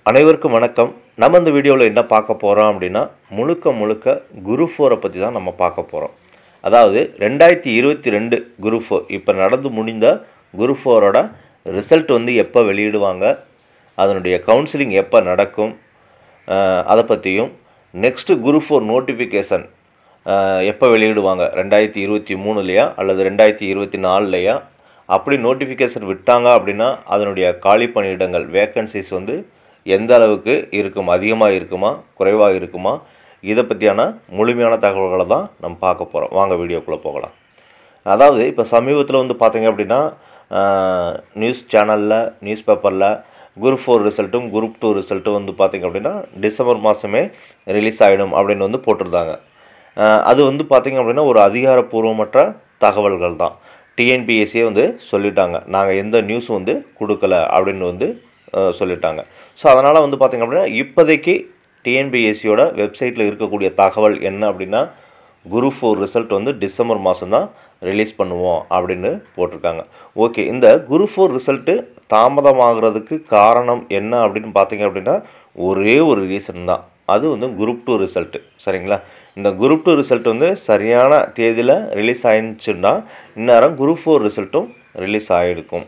அனைவருக்கும் வணக்கம் நம்ம இந்த வீடியோவில் என்ன பார்க்க போகிறோம் அப்படின்னா முழுக்க முழுக்க குரு ஃபோரை பற்றி தான் நம்ம பார்க்க போகிறோம் அதாவது ரெண்டாயிரத்தி இருபத்தி ரெண்டு குரு ஃபோர் இப்போ நடந்து முடிந்த குரு ஃபோரோட ரிசல்ட் வந்து எப்போ வெளியிடுவாங்க அதனுடைய கவுன்சிலிங் எப்போ நடக்கும் அஹ், அதை பற்றியும் நெக்ஸ்ட்டு குரு ஃபோர் நோட்டிஃபிகேஷன் எப்போ வெளியிடுவாங்க ரெண்டாயிரத்தி இருபத்தி மூணுலையா அல்லது ரெண்டாயிரத்தி இருபத்தி நாலுலையா அப்படி நோட்டிஃபிகேஷன் விட்டாங்க அப்படின்னா அதனுடைய காலி பணியிடங்கள் வேக்கன்சிஸ் வந்து எந்த அளவுக்கு இருக்கும் அதிகமாக இருக்குமா குறைவாக இருக்குமா இதை பற்றியான முழுமையான தகவல்களை தான் நம்ம பார்க்க போகிறோம் வாங்க வீடியோக்குள்ளே போகலாம் அதாவது இப்போ சமீபத்தில் வந்து பார்த்தீங்க அப்படின்னா நியூஸ் சேனலில் நியூஸ் பேப்பரில் குரூப் ஃபோர் ரிசல்ட்டும் குரூப் டூ ரிசல்ட்டும் வந்து பார்த்திங்க அப்படின்னா டிசம்பர் மாதமே ரிலீஸ் ஆகிடும் அப்படின்னு வந்து போட்டிருந்தாங்க அஹ் அது வந்து பார்த்திங்க அப்படின்னா ஒரு அதிகாரப்பூர்வமற்ற தகவல்கள் தான் டிஎன்பிஎஸ்சியே வந்து சொல்லிட்டாங்க நாங்கள் எந்த நியூஸும் வந்து கொடுக்கல அப்படின்னு வந்து அஹ் சொல்லிட்டாங்க ஸோ அதனால் வந்து பார்த்திங்க அப்படின்னா இப்போதைக்கு டிஎன்பிஎஸ்சியோட வெப்சைட்டில் இருக்கக்கூடிய தகவல் என்ன அப்படின்னா குரு ஃபோர் ரிசல்ட் வந்து டிசம்பர் மாதம் தான் ரிலீஸ் பண்ணுவோம் அப்படின்னு போட்டிருக்காங்க ஓகே இந்த குரு ஃபோர் ரிசல்ட்டு தாமதமாகிறதுக்கு காரணம் என்ன அப்படின்னு பார்த்தீங்க அப்படின்னா ஒரே ஒரு ரீசன் தான் அது வந்து குரூப் டூ ரிசல்ட்டு சரிங்களா இந்த குரூப் டூ ரிசல்ட் வந்து சரியான தேதியில் ரிலீஸ் ஆயிடுச்சுன்னா இந்நேரம் குரூப் ஃபோர் ரிசல்ட்டும் ரிலீஸ் ஆகிருக்கும்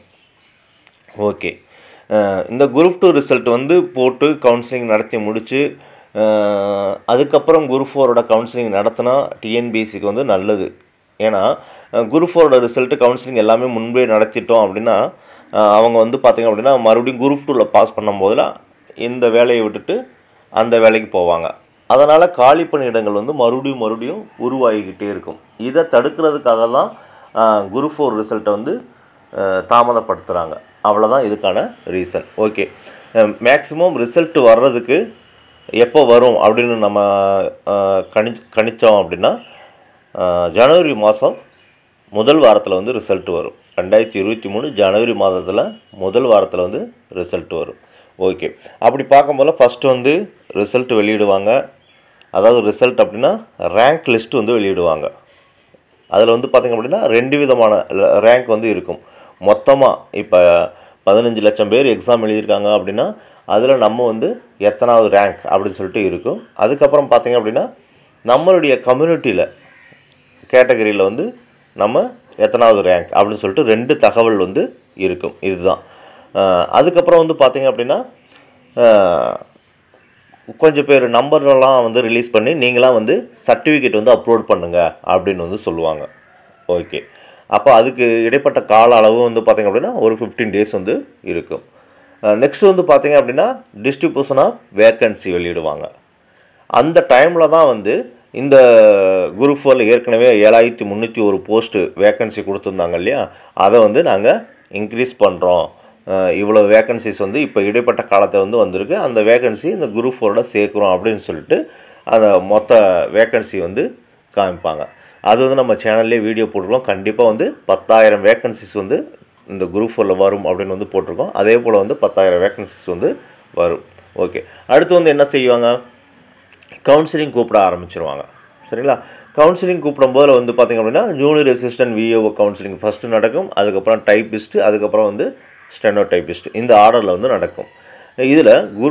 ஓகே அஹ் இந்த குரூப் டூ ரிசல்ட் வந்து போட்டு கவுன்சிலிங் நடத்தி முடித்து அதுக்கப்புறம் குரூப் ஃபோரோட கவுன்சிலிங் நடத்தினா டிஎன்பிஎஸ்சிக்கு வந்து நல்லது ஏன்னா குரூப் ஃபோரோட ரிசல்ட்டு கவுன்சிலிங் எல்லாமே முன்பே நடத்திட்டோம் அப்படின்னா அஹ் அவங்க வந்து பார்த்திங்க அப்படின்னா மறுபடியும் குரூப் டூவில் பாஸ் பண்ணும்போதெல்லாம் இந்த வேலையை விட்டுட்டு அந்த வேலைக்கு போவாங்க அதனால் காலி பணியிடங்கள் வந்து மறுபடியும் மறுபடியும் உருவாகிக்கிட்டே இருக்கும் இதை தடுக்கிறதுக்காக தான் குரூப் ஃபோர் ரிசல்ட்டை வந்து அஹ், தாமதப்படுத்துகிறாங்க அவ்வளோதான் இதுக்கான ரீசன் ஓகே மேக்ஸிமம் ரிசல்ட் வர்றதுக்கு எப்போ வரும் அப்படின்னு நம்ம அஹ், கணி கணித்தோம் அப்படின்னா அஹ், ஜனவரி மாதம் முதல் வாரத்தில் வந்து ரிசல்ட் வரும் ரெண்டாயிரத்தி இருபத்தி மூணு ஜனவரி மாதத்தில் முதல் வாரத்தில் வந்து ரிசல்ட் வரும் ஓகே அப்படி பார்க்கும்போது ஃபஸ்ட்டு வந்து ரிசல்ட் வெளியிடுவாங்க அதாவது ரிசல்ட் அப்படின்னா ரேங்க் லிஸ்ட் வந்து வெளியிடுவாங்க அதில் வந்து பார்த்திங்க அப்படின்னா ரெண்டு விதமான ரேங்க் வந்து இருக்கும் மொத்தமாக இப்போ பதினஞ்சு லட்சம் பேர் எக்ஸாம் எழுதியிருக்காங்க அப்படின்னா அதில் நம்ம வந்து எத்தனாவது ரேங்க் அப்படின்னு சொல்லிட்டு இருக்கும் அதுக்கப்புறம் பார்த்திங்க அப்படின்னா நம்மளுடைய கம்யூனிட்டியில் கேட்டகரியில் வந்து நம்ம எத்தனாவது ரேங்க் அப்படின்னு சொல்லிட்டு ரெண்டு தகவல் வந்து இருக்கும் இதுதான் அஹ் அதுக்கப்புறம் வந்து பார்த்திங்க அப்படின்னா அஹ் கொஞ்சம் பேர் நம்பர்லாம் வந்து ரிலீஸ் பண்ணி நீங்களாம் வந்து சர்டிஃபிகேட் வந்து அப்லோட் பண்ணுங்கள் அப்படின்னு வந்து சொல்லுவாங்க ஓகே அப்போ அதுக்கு இடைப்பட்ட கால அளவு வந்து பார்த்திங்க அப்படின்னா ஒரு ஃபிஃப்டீன் டேஸ் வந்து இருக்கும் நெக்ஸ்ட் வந்து பார்த்திங்க அப்படின்னா டிஸ்ட்ரிபியூஷன் ஆஃப் வேக்கன்சி வெளியிடுவாங்க அந்த டைமில் தான் வந்து இந்த குரூப் ஃபோரில் ஏற்கனவே ஏழாயிரத்தி முந்நூற்றி ஒரு போஸ்ட்டு வேக்கன்சி கொடுத்துருந்தாங்க இல்லையா அதை வந்து நாங்கள் இன்க்ரீஸ் பண்ணுறோம் இவ்வளோ வேக்கன்சிஸ் வந்து இப்போ இடைப்பட்ட காலத்தை வந்து வந்திருக்கு அந்த வேக்கன்சி இந்த குரூப் ஃபோரோட சேர்க்குறோம் அப்படின்னு சொல்லிட்டு அந்த மொத்த வேக்கன்சி வந்து காமிப்பாங்க அது வந்து நம்ம சேனல்லே வீடியோ போட்டிருக்கோம் கண்டிப்பாக வந்து பத்தாயிரம் வேக்கன்சிஸ் வந்து இந்த குரூப் ஃபோரில் வரும் அப்படின்னு வந்து போட்டிருக்கோம் அதே போல் வந்து பத்தாயிரம் வேக்கன்சிஸ் வந்து வரும் ஓகே அடுத்து வந்து என்ன செய்வாங்க கவுன்சிலிங் கூப்பிட ஆரம்பிச்சிருவாங்க சரிங்களா கவுன்சிலிங் கூப்பிடும்போது வந்து பார்த்திங்க அப்படின்னா junior assistant VAO counselling first நடக்கும் அதுக்கப்புறம் டைப்பிஸ்ட்டு அதுக்கப்புறம் வந்து ஸ்டெனோ டைப்பிஸ்ட் இந்த ஆர்டரில் வந்து நடக்கும் இதில் குரு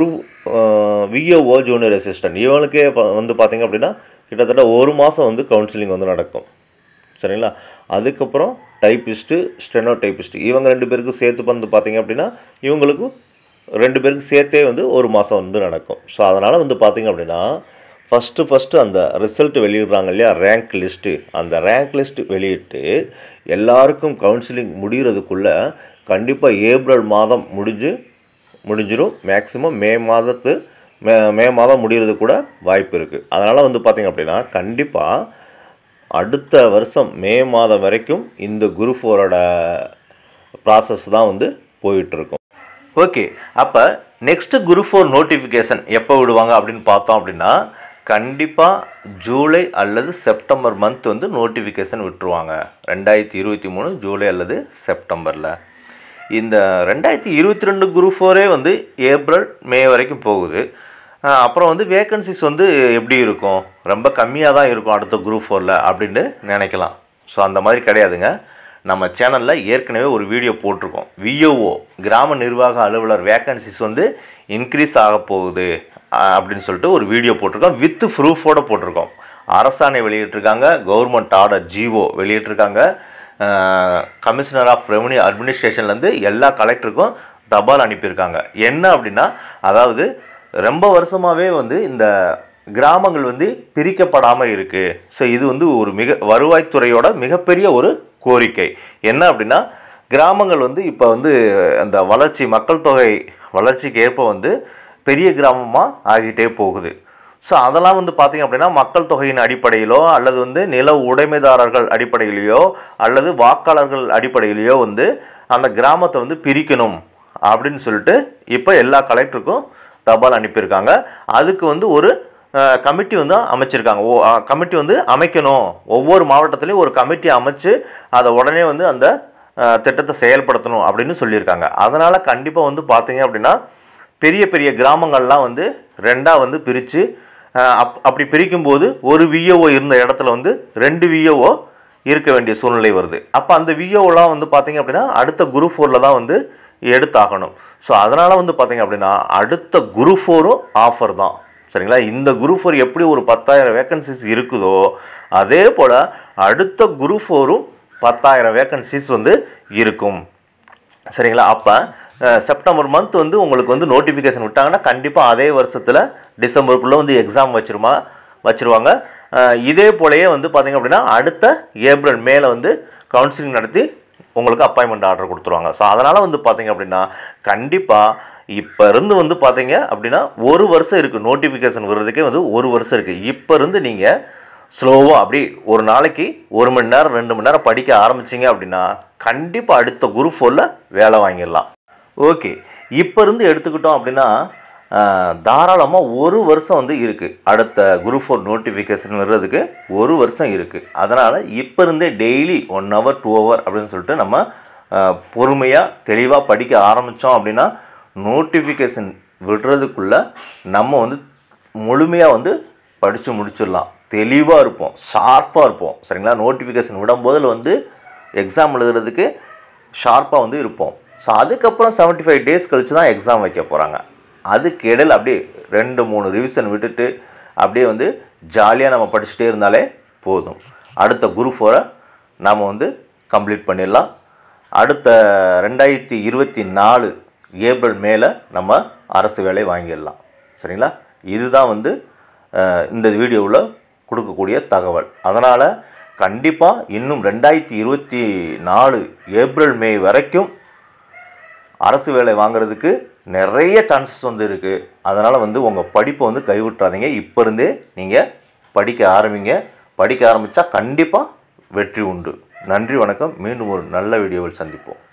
விஏஓ ஜூனியர் அசிஸ்டன்ட் இவனுக்கே ப- வந்து பார்த்திங்க அப்படின்னா கிட்டத்தட்ட ஒரு மாதம் வந்து கவுன்சிலிங் வந்து நடக்கும் சரிங்களா அதுக்கப்புறம் டைப்பிஸ்ட்டு ஸ்டெனோ டைப்பிஸ்ட்டு இவங்க ரெண்டு பேருக்கும் சேர்த்து வந்து பார்த்திங்க அப்படின்னா இவங்களுக்கும் ரெண்டு பேருக்கு சேர்த்தே வந்து ஒரு மாதம் வந்து நடக்கும் ஸோ அதனால் வந்து பார்த்திங்க அப்படின்னா ஃபஸ்ட்டு ஃபஸ்ட்டு அந்த ரிசல்ட் வெளியிடுறாங்க இல்லையா ரேங்க் லிஸ்ட்டு அந்த ரேங்க் லிஸ்ட் வெளியிட்டு எல்லாருக்கும் கவுன்சிலிங் முடிகிறதுக்குள்ளே கண்டிப்பாக ஏப்ரல் மாதம் முடிஞ்சு முடிஞ்சிடும் மேக்ஸிமம் மே மாதத்து மே மே மாதம் முடிகிறது கூட வாய்ப்பு இருக்குது அதனால் வந்து பார்த்திங்க அப்படின்னா கண்டிப்பாக அடுத்த வருஷம் மே மாதம் வரைக்கும் இந்த குரு ஃபோரோட ப்ராசஸ் தான் வந்து போயிட்டுருக்கும் ஓகே அப்போ நெக்ஸ்ட்டு குரு ஃபோர் நோட்டிஃபிகேஷன் எப்போ விடுவாங்க அப்படின்னு பார்த்தோம் அப்படின்னா கண்டிப்பாக ஜூலை அல்லது செப்டம்பர் மந்த் வந்து நோட்டிஃபிகேஷன் விட்டுருவாங்க ரெண்டாயிரத்தி இருபத்தி மூணு ஜூலை அல்லது செப்டம்பரில் இந்த ரெண்டாயிரத்தி இருபத்தி ரெண்டு குரூப் ஃபோரே வந்து ஏப்ரல் மே வரைக்கும் போகுது அஹ் அப்புறம் வந்து வேக்கன்சிஸ் வந்து எப்படி இருக்கும் ரொம்ப கம்மியாக தான் இருக்கும் அடுத்த குரூப் ஃபோரில் அப்படின்னு நினைக்கலாம் ஸோ அந்த மாதிரி கிடையாதுங்க நம்ம சேனலில் ஏற்கனவே ஒரு வீடியோ போட்டிருக்கோம் விஓஓ கிராம நிர்வாக அலுவலர் வேக்கன்சிஸ் வந்து இன்க்ரீஸ் ஆக போகுது அஹ், அப்படின்னு சொல்லிட்டு ஒரு வீடியோ போட்டிருக்கோம் வித் ப்ரூஃபோட போட்டிருக்கோம் அரசாணை வெளியிட்டிருக்காங்க கவர்மெண்ட் ஆர்டர் ஜிஓ வெளியிட்டிருக்காங்க கமிஷனர் ஆஃப் ரெவன்யூ அட்மினிஸ்ட்ரேஷன்லேருந்து எல்லா கலெக்டருக்கும் தபால் அனுப்பியிருக்காங்க என்ன அப்படின்னா அதாவது ரொம்ப வருஷமாகவே வந்து இந்த கிராமங்கள் வந்து பிரிக்கப்படாமல் இருக்குது ஸோ இது வந்து ஒரு மிக வருவாய்த்துறையோட மிகப்பெரிய ஒரு கோரிக்கை என்ன அப்படின்னா கிராமங்கள் வந்து இப்போ வந்து அந்த வளர்ச்சி மக்கள் தொகை வளர்ச்சிக்கு ஏற்ப வந்து பெரிய கிராமமாக ஆகிட்டே போகுது ஸோ அதெல்லாம் வந்து பார்த்திங்க அப்படின்னா மக்கள் தொகையின் அடிப்படையிலோ அல்லது வந்து நில உடைமைதாரர்கள் அடிப்படையிலையோ அல்லது வாக்காளர்கள் அடிப்படையிலையோ வந்து அந்த கிராமத்தை வந்து பிரிக்கணும் அப்படின்னு சொல்லிட்டு இப்போ எல்லா கலெக்டருக்கும் தபால் அனுப்பியிருக்காங்க அதுக்கு வந்து ஒரு கமிட்டி வந்து அமைச்சிருக்காங்க ஓ கமிட்டி வந்து அமைக்கணும் ஒவ்வொரு மாவட்டத்துலேயும் ஒரு கமிட்டி அமைச்சு அதை உடனே வந்து அந்த அஹ், திட்டத்தை செயல்படுத்தணும் அப்படின்னு சொல்லியிருக்காங்க அதனால் கண்டிப்பாக வந்து பார்த்தீங்க அப்படின்னா பெரிய பெரிய கிராமங்கள்லாம் வந்து ரெண்டாக வந்து பிரித்து அப் அப்படி பிரிக்கும்போது ஒரு விஓஓ இருந்த இடத்துல வந்து ரெண்டு விஓஓ இருக்க வேண்டிய சூழ்நிலை வருது அப்போ அந்த விஓலாம் வந்து பார்த்தீங்க அப்படின்னா அடுத்த குரூப் ஃபோரில் தான் வந்து எடுத்தாகணும் ஸோ அதனால் வந்து பார்த்தீங்க அப்படின்னா அடுத்த குரூப் ஃபோரும் ஆஃபர் தான் சரிங்களா இந்த குரூப் ஃபோர் எப்படி ஒரு பத்தாயிரம் வேக்கன்சிஸ் இருக்குதோ அதே போல் அடுத்த குரூப் ஃபோரும் பத்தாயிரம் வேக்கன்சிஸ் வந்து இருக்கும் சரிங்களா அப்போ செப்டம்பர் மந்த் வந்து உங்களுக்கு வந்து நோட்டிஃபிகேஷன் விட்டாங்கன்னா கண்டிப்பாக அதே வருஷத்தில் டிசம்பருக்குள்ளே வந்து எக்ஸாம் வச்சிருமா வச்சுருவாங்க இதே போலயே வந்து பார்த்திங்க அப்படின்னா அடுத்த ஏப்ரல் மேலே வந்து கவுன்சிலிங் நடத்தி உங்களுக்கு அப்பாயின்மெண்ட் ஆர்டர் கொடுத்துருவாங்க ஸோ அதனால் வந்து பார்த்தீங்க அப்படின்னா கண்டிப்பாக இப்போ இருந்து வந்து பார்த்தீங்க அப்படின்னா ஒரு வருஷம் இருக்குது நோட்டிஃபிகேஷன் வர்றதுக்கே வந்து ஒரு வருஷம் இருக்குது இப்போ இருந்து நீங்கள் ஸ்லோவாக அப்படி ஒரு நாளைக்கு ஒரு மணி நேரம் ரெண்டு மணி நேரம் படிக்க ஆரம்பிச்சிங்க அப்படின்னா கண்டிப்பாக அடுத்த குரூப் ஃபோரில் வேலை வாங்கிடலாம் ஓகே இப்போ இருந்து எடுத்துக்கிட்டோம் அப்படின்னா தாராளமாக ஒரு வருஷம் வந்து இருக்குது அடுத்த குரூப் ஃபோர் நோட்டிஃபிகேஷன் வர்றதுக்கு ஒரு வருஷம் இருக்குது அதனால் இப்போ இருந்தே daily one hour two hour அப்படின்னு சொல்லிட்டு நம்ம பொறுமையாக தெளிவாக படிக்க ஆரம்பித்தோம் அப்படின்னா நோட்டிஃபிகேஷன் விடுறதுக்குள்ளே நம்ம வந்து முழுமையாக வந்து படித்து முடிச்சிடலாம் தெளிவாக இருப்போம் ஷார்ப்பாக இருப்போம் சரிங்களா நோட்டிஃபிகேஷன் விடும்போதில் வந்து எக்ஸாம் எழுதுறதுக்கு ஷார்ப்பாக வந்து இருப்போம் ஸோ அதுக்கப்புறம் 75 ஃபைவ் டேஸ் கழித்து தான் எக்ஸாம் வைக்க போகிறாங்க அதுக்கு இடையில் அப்படியே ரெண்டு மூணு ரிவிஷன் விட்டுட்டு அப்படியே வந்து ஜாலியாக நம்ம படிச்சுட்டே இருந்தாலே போதும் அடுத்த குரூப் ஃபோரை நாம் வந்து கம்ப்ளீட் பண்ணிடலாம் அடுத்த ரெண்டாயிரத்தி இருபத்தி நாலு ஏப்ரல் மேலே நம்ம அரசு வேலை வாங்கிடலாம் சரிங்களா இதுதான் வந்து அஹ், இந்த வீடியோவில் கொடுக்கக்கூடிய தகவல் அதனால் கண்டிப்பாக இன்னும் ரெண்டாயிரத்தி இருபத்தி நாலு ஏப்ரல் மே வரைக்கும் அரசு வேலை வாங்குறதுக்கு நிறைய சான்சஸ் வந்து இருக்குது அதனால் வந்து உங்கள் படிப்பை வந்து கைவிட்றாதீங்க இப்போ இருந்தே நீங்கள் படிக்க ஆரம்பிங்க படிக்க ஆரம்பித்தா கண்டிப்பாக வெற்றி உண்டு நன்றி வணக்கம் மீண்டும் ஒரு நல்ல வீடியோவில் சந்திப்போம்